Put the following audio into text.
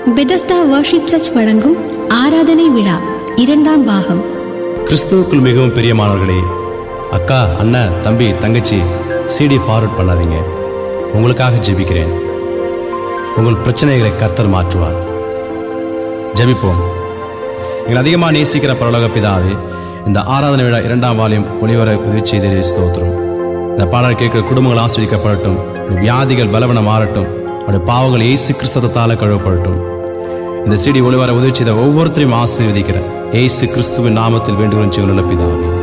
Bethesda worship search வழங்கும் ஆராதனை விழா இரண்டாம் பாகம் கிறிஸ்துவுக்குள் மிகவும் பிரியமானவர்களே அக்கா அண்ணன் தம்பி தங்கச்சி சிடி ஃபார்வர்ட் பண்ணாதீங்க உங்களுக்காக ஜெபிக்கிறேன் உங்கள் பிரச்சனைகளை கர்த்தர் மாற்றுவார் ஜெபிப்போம் எங்களை அதிகமாக நேசிக்கிற பரலோக பிதாவே இந்த ஆராதனை விழா இரண்டாம் வாலியம் ஒளிவர உதவி செய்தே ஸ்தோத்திரம் இந்த பாடல் கேட்கிற குடும்பங்கள் ஆஸ்வதிக்கப்படட்டும் உடைய வியாதிகள் பலவன மாறட்டும் அவருடைய பாவங்கள் இயேசு கிறிஸ்தத்தால் கழுவப்படட்டும் இந்த சிடி ஒளிவர உதவி செய்த ஒவ்வொருத்தரையும் ஆசீர்வதிக்கிற இயேசு கிறிஸ்துவின் நாமத்தில் வேண்டுகிறோம் ஜீவனுள்ள பிதாவே